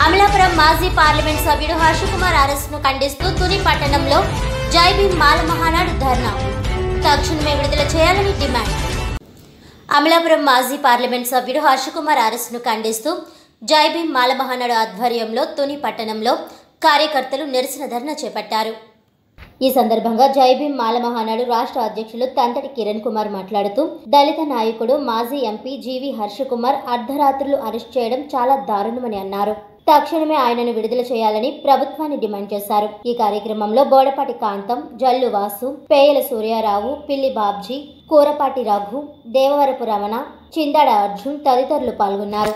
అమలాపురం మాజీ పార్లమెంట్ సభ్యుడు హర్షకుమార్ అరెస్ట్ ను ఖండిస్తూ తుని పట్టణంలో జై భీమ్ మాల మహానాడు ధర్నా తక్షణమే విడుదల చేయాలని డిమాండ్ అమలాపురం మాజీ పార్లమెంట్ సభ్యుడు హర్షకుమార్ అరెస్ట్ ను ఖండిస్తూ జై భీమ్ మాల మహానాడు ఆధ్వర్యంలో తుని పట్టణంలో కార్యకర్తలు నిరసన ధర్నా చేపట్టారు ఈ సందర్భంగా జై భీమ్ మాల మహానాడు రాష్ట్ర అధ్యక్షులు తంతటి కిరణ్ కుమార్ మాట్లాడుతూ దళిత నాయకుడు మాజీ ఎంపీ జీవి హర్షకుమార్ అర్ధరాత్రులు అరెస్ట్ చేయడం చాలా దారుణమని అన్నారు తక్షణమే ఆయనను విడుదల చేయాలని ప్రభుత్వాన్ని డిమాండ్ చేశారు ఈ కార్యక్రమంలో బోడపాటి కాంతం జల్లు వాసు పేయల సూర్యారావు పిల్లి బాబ్జీ కూరపాటి రఘు దేవవరపు రమణ చిందాడ అర్జున్ తదితరులు పాల్గొన్నారు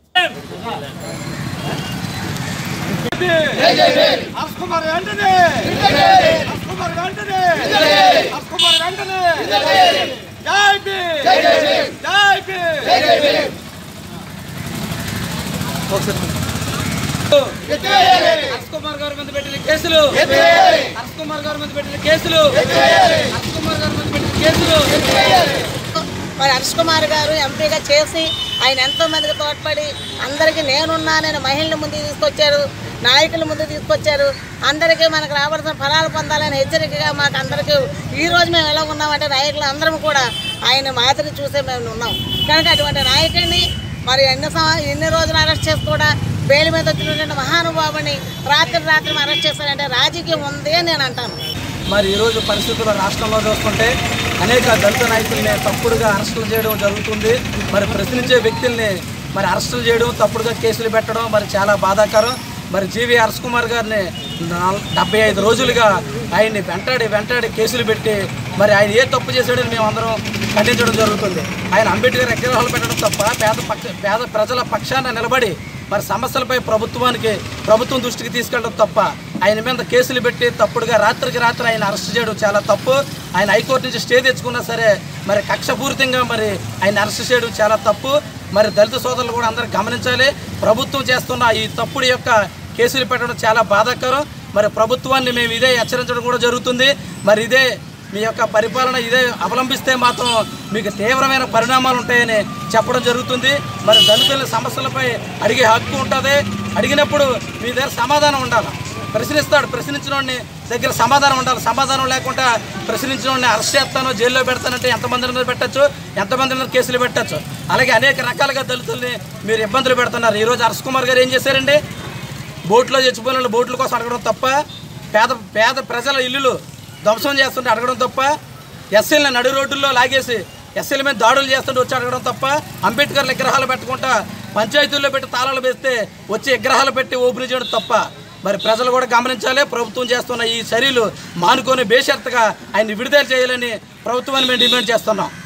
హర్ష్ కుమార్ వెంటనే హర్ష్ కుమార్ వెంటనే హర్ష్ కుమార్ వెంటనే జై భీమ్ జై భీమ్ హర్ష్ కుమార్ గారి మీద పెట్టిన కేసులు హర్ష్ కుమార్ గారి మీద పెట్టిన కేసులు హర్ష్ కుమార్ గారి మీద పెట్టిన కేసులు మరి హర్ష్ కుమార్ గారు ఎంపీగా చేసి ఆయన ఎంతో మందికి తోడ్పడి అందరికీ నేనున్నానని మహిళల ముందుకు తీసుకొచ్చారు నాయకుల ముందు తీసుకొచ్చారు అందరికీ మనకు రావాల్సిన ఫలాలు పొందాలని హెచ్చరికగా మాకు అందరికీ ఈ రోజు మేము ఎలా ఉన్నామంటే నాయకులు అందరం కూడా ఆయన మాదిరి చూసే మేము ఉన్నాం కనుక అటువంటి నాయకుడిని మరి ఎన్ని సం- ఎన్ని రోజులు అరెస్ట్ చేసి కూడా బెయిల్ మీద వచ్చినటువంటి మహానుభావుని రాత్రి రాత్రి అరెస్ట్ చేశారంటే రాజకీయం ఉంది అని నేను అంటాను మరి ఈరోజు పరిస్థితుల్లో రాష్ట్రంలో చూసుకుంటే అనేక దళిత నాయకుల్ని తప్పుడుగా అరెస్టులు చేయడం జరుగుతుంది మరి ప్రశ్నించే వ్యక్తుల్ని మరి అరెస్టులు చేయడం తప్పుడుగా కేసులు పెట్టడం మరి చాలా బాధాకరం మరి జీవి హర్ష్ కుమార్ గారిని నాల్- డెబ్బై ఐదు రోజులుగా ఆయన్ని వెంటాడి వెంటాడి కేసులు పెట్టి మరి ఆయన ఏ తప్పు చేశాడని మేము అందరం ఖండించడం జరుగుతుంది ఆయన అంబేద్కర్ విగ్రహాలు పెట్టడం తప్ప పేద పక్ష పేద ప్రజల పక్షాన నిలబడి మరి సమస్యలపై ప్రభుత్వానికి ప్రభుత్వం దృష్టికి తీసుకెళ్ళడం తప్ప ఆయన మీద కేసులు పెట్టి తప్పుడుగా రాత్రికి రాత్రి ఆయన అరెస్ట్ చేయడం చాలా తప్పు ఆయన హైకోర్టు నుంచి స్టే తెచ్చుకున్నా సరే మరి కక్షపూరితంగా మరి ఆయన అరెస్ట్ చేయడం చాలా తప్పు మరి దళిత సోదరులు కూడా అందరూ గమనించాలి ప్రభుత్వం చేస్తున్న ఈ తప్పుడు యొక్క కేసులు పెట్టడం చాలా బాధాకరం మరి ప్రభుత్వాన్ని మేము ఇదే హెచ్చరించడం కూడా జరుగుతుంది మరి ఇదే మీ యొక్క పరిపాలన ఇదే అవలంబిస్తే మాత్రం మీకు తీవ్రమైన పరిణామాలు ఉంటాయని చెప్పడం జరుగుతుంది మరి దళితుల సమస్యలపై అడిగే హక్కు ఉంటుంది అడిగినప్పుడు మీ దగ్గర సమాధానం ఉండాలి ప్రశ్నిస్తాడు ప్రశ్నించిన వాడిని దగ్గర సమాధానం ఉండాలి సమాధానం లేకుండా ప్రశ్నించిన వాడిని అరెస్ట్ చేస్తాను జైల్లో పెడతానంటే ఎంతమంది మీద పెట్టచ్చు ఎంతమంది మీద కేసులు పెట్టచ్చు అలాగే అనేక రకాలుగా దళితుల్ని మీరు ఇబ్బందులు పెడుతున్నారు ఈరోజు హర్ష్ కుమార్ గారు ఏం చేశారండి బోట్లో చచ్చిపోయిన వాళ్ళు బోట్ల కోసం అడగడం తప్ప పేద పేద ప్రజల ఇల్లులు ధ్వంసం చేస్తుంటే అడగడం తప్ప ఎస్సీలను నడు రోడ్డుల్లో లాగేసి ఎస్సీల మీద దాడులు చేస్తుంటే వచ్చి అడగడం తప్ప అంబేద్కర్ విగ్రహాలు పెట్టుకుంటా పంచాయతీల్లో పెట్టి తాళాలు వేస్తే వచ్చి విగ్రహాలు పెట్టి ఓపెన్ చేయడం తప్ప మరి ప్రజలు కూడా గమనించాలి ప్రభుత్వం చేస్తున్న ఈ చర్యలు మానుకొని బేషరతుగా ఆయన్ని విడుదల చేయాలని ప్రభుత్వాన్ని మేము డిమాండ్ చేస్తున్నాం